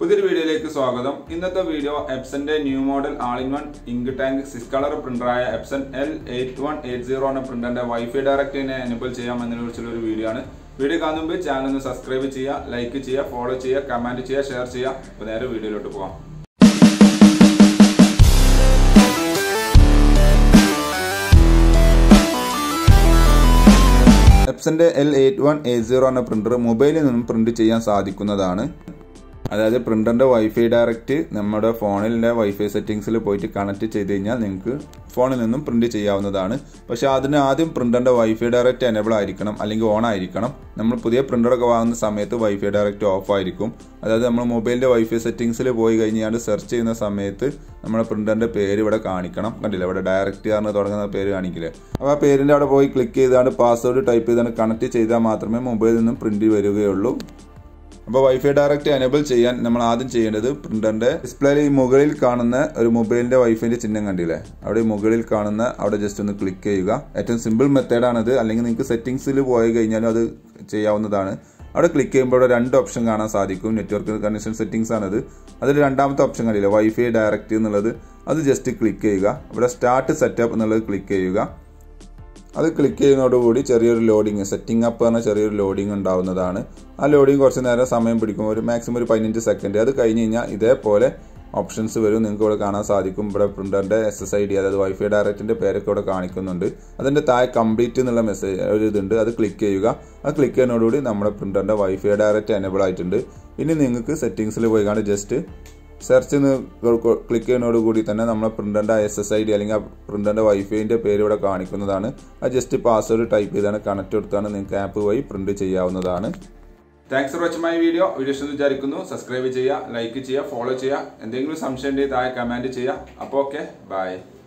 പുതിയൊരു വീഡിയോയിലേക്ക് സ്വാഗതം ഇന്നത്തെ വീഡിയോ എപ്സന്റെ new model all in one ink tank six colour പ്രിന്ററായ Epson L eight one eight zero എന്ന പ്രിന്ററിന്റെ വൈഫൈ ഡയറക്റ്റിനെ എനേബിൾ ചെയ്യാം എന്നതിനെ കുറിച്ചുള്ള ഒരു വീഡിയോ ആണ് വീഡിയോ കാണുമ്പോൾ ചാനൽ ഒന്ന് സബ്സ്ക്രൈബ് ചെയ്യുക ലൈക്ക് ചെയ്യുക ഫോളോ ചെയ്യുക കമന്റ് ചെയ്യുക ഷെയർ ചെയ്യുക അപ്പോൾ നേരെ വീഡിയോയിലോട്ട് പോകാം എപ്സന്റെ L eight one eight zero എന്ന പ്രിന്റർ മൊബൈലിൽ നിന്നും പ്രിന്റ് ചെയ്യാൻ സാധിക്കുന്നതാണ് അതായത് പ്രിന്ററിന്റെ വൈഫൈ ഡയറക്റ്റ് നമ്മുടെ ഫോണിലെ വൈഫൈ സെറ്റിംഗ്സിൽ പോയിട്ട് കണക്ട് ചെയ്ത് കഴിഞ്ഞാൽ നിങ്ങൾക്ക് ഫോണിൽ നിന്നും പ്രിന്റ് ചെയ്യാവുന്നതാണ് പക്ഷെ അതിന് ആദ്യം പ്രിന്ററിന്റെ വൈഫൈ ഡയറക്റ്റ് എനേബിൾ ആയിരിക്കണം അല്ലെങ്കിൽ ഓൺ ആയിരിക്കണം നമ്മൾ പുതിയ പ്രിന്ററൊക്കെ വാങ്ങുന്ന സമയത്ത് വൈഫൈ ഡയറക്റ്റ് ഓഫ് ആയിരിക്കും അതായത് നമ്മൾ മൊബൈലിന്റെ വൈഫൈ സെറ്റിംഗ്സിൽ പോയി കഴിഞ്ഞാൽ സെർച്ച് ചെയ്യുന്ന സമയത്ത് നമ്മുടെ പ്രിന്ററിന്റെ പേര് ഇവിടെ കാണിക്കണം കണ്ടില്ല ഇവിടെ ഡയറക്റ്റ് ആണ് തുടങ്ങുന്ന പേര് കാണിക്കില്ലേ അപ്പോൾ ആ പേരിന്റെ അവിടെ പോയി ക്ലിക്ക് ചെയ്താണ് പാസ്വേഡ് ടൈപ്പ് ചെയ്താണ് കണക്ട് ചെയ്താൽ മാത്രമേ മൊബൈലിൽ നിന്നും പ്രിന്റ് വരികയുള്ളൂ അപ്പോൾ വൈഫൈ ഡയറക്റ്റ് എനേബിൾ ചെയ്യാൻ നമ്മൾ ആദ്യം ചെയ്യേണ്ടത് പ്രിന്ററിന്റെ ഡിസ്പ്ലേയിൽ ഈ മുകളിൽ കാണുന്ന ഒരു മൊബൈലിന്റെ വൈഫൈന്റെ ചിഹ്നം കണ്ടില്ലേ അവിടെ ഈ മുകളിൽ കാണുന്ന അവിടെ ജസ്റ്റ് ഒന്ന് ക്ലിക്ക് ചെയ്യുക ഏറ്റവും സിമ്പിൾ മെത്തേഡാണത് അല്ലെങ്കിൽ നിങ്ങൾക്ക് സെറ്റിംഗ്സിൽ പോയി കഴിഞ്ഞാലും അത് ചെയ്യാവുന്നതാണ് അവിടെ ക്ലിക്ക് ചെയ്യുമ്പോൾ ഇവിടെ രണ്ട് ഓപ്ഷൻ കാണാൻ സാധിക്കും നെറ്റ്വർക്ക് കണക്ഷൻ സെറ്റിംഗ്സ് ആണത് അതിൽ രണ്ടാമത്തെ ഓപ്ഷൻ കണ്ടില്ല വൈഫൈ ഡയറക്റ്റ് എന്നുള്ളത് അത് ജസ്റ്റ് ക്ലിക്ക് ചെയ്യുക ഇവിടെ സ്റ്റാർട്ട് സെറ്റപ്പ് എന്നുള്ളത് ക്ലിക്ക് ചെയ്യുക അത് ക്ലിക്ക് ചെയ്യുന്നതോടുകൂടി ചെറിയൊരു ലോഡിങ് സെറ്റിംഗ് അപ്പ് പറഞ്ഞ ചെറിയൊരു ലോഡിങ് ഉണ്ടാവുന്നതാണ് ആ ലോഡിങ് കുറച്ച് നേരം സമയം പിടിക്കും ഒരു മാക്സിമം ഒരു പതിനഞ്ച് സെക്കൻഡ് അത് കഴിഞ്ഞ് കഴിഞ്ഞാൽ ഇതേപോലെ ഓപ്ഷൻസ് വരും നിങ്ങൾക്ക് ഇവിടെ കാണാൻ സാധിക്കും ഇവിടെ പ്രിന്ററിന്റെ എസ് എസ് ഐ ഡി അതായത് വൈഫൈ ഡയറക്റ്റിന്റെ പേരൊക്കെ ഇവിടെ കാണിക്കുന്നുണ്ട് അതിന്റെ താഴെ കംപ്ലീറ്റ് എന്നുള്ള മെസ്സേജ് ഒരു ഇതുണ്ട് അത് ക്ലിക്ക് ചെയ്യുക ആ ക്ലിക്ക് ചെയ്യുന്നതോടുകൂടി നമ്മുടെ പ്രിന്ററിന്റെ വൈഫൈ ഡയറക്റ്റ് എനേബിൾ ആയിട്ടുണ്ട് ഇനി നിങ്ങൾക്ക് സെറ്റിംഗ്സിൽ പോയി കാണാൻ ജസ്റ്റ് സെർച്ച് ക്ലിക്ക് ചെയ്യുന്നതോടുകൂടി തന്നെ നമ്മളെ പ്രിന്ററിന്റെ എസ് എസ് ഐ ഡി അല്ലെങ്കിൽ ആ പ്രിന്ററിന്റെ വൈഫൈന്റെ പേര് ഇവിടെ കാണിക്കുന്നതാണ് അത് ജസ്റ്റ് പാസ്വേഡ് ടൈപ്പ് ചെയ്താണ് കണക്ട് എടുത്താണ് നിങ്ങൾക്ക് ആപ്പ് വഴി പ്രിന്റ് ചെയ്യാവുന്നതാണ് thanks for watching my video video ഇഷ്ടം വിചാരിക്കുന്നു സബ്സ്ക്രൈബ് ചെയ്യുക ലൈക്ക് ചെയ്യുക ഫോളോ ചെയ്യുക എന്തെങ്കിലും സംശയം ഉണ്ടെങ്കിൽ താഴെ കമന്റ് ചെയ്യുക അപ്പോൾ ഓക്കെ ബൈ